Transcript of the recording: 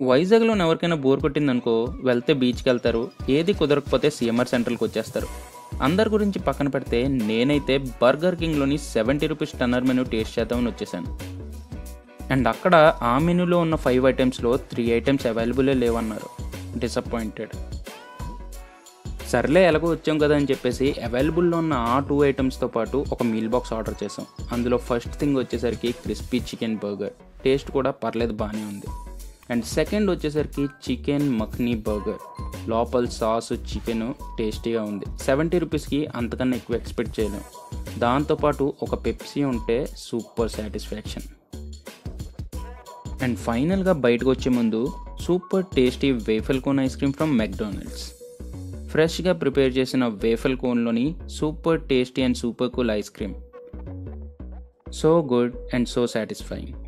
వైజాగ్లో ఎవరికైనా బోర్ కొట్టిందనుకో వెళ్తే బీచ్కి వెళ్తారు ఏది కుదరకపోతే సిఎంఆర్ సెంట్రల్కి వచ్చేస్తారు అందరి గురించి పక్కన పెడితే నేనైతే బర్గర్ కింగ్లోని సెవెంటీ రూపీస్ టన్నర్ మెనూ టేస్ట్ చేద్దామని వచ్చేసాను అండ్ అక్కడ ఆ మెనూలో ఉన్న ఫైవ్ ఐటమ్స్లో త్రీ ఐటమ్స్ అవైలబులే లేవన్నారు డిసప్పాయింటెడ్ సర్లే ఎలాగో వచ్చాం కదా అని చెప్పేసి అవైలబుల్లో ఉన్న ఆ టూ ఐటమ్స్తో పాటు ఒక మీల్ బాక్స్ ఆర్డర్ చేసాం అందులో ఫస్ట్ థింగ్ వచ్చేసరికి క్రిస్పీ చికెన్ బర్గర్ టేస్ట్ కూడా పర్లేదు బాగానే ఉంది అండ్ సెకండ్ వచ్చేసరికి చికెన్ మక్నీ బర్గర్ లోపల సాస్ చికెన్ టేస్టీగా ఉంది సెవెంటీ రూపీస్కి అంతకన్నా ఎక్కువ ఎక్స్పెక్ట్ చేయలేం దాంతోపాటు ఒక పెప్సీ ఉంటే సూపర్ సాటిస్ఫాక్షన్ అండ్ ఫైనల్గా బయటకు వచ్చే ముందు super tasty waffle cone ice cream from McDonald's ఫ్రెష్గా ప్రిపేర్ చేసిన వేఫల్ కోన్లోని super tasty and super cool ice cream so good and so satisfying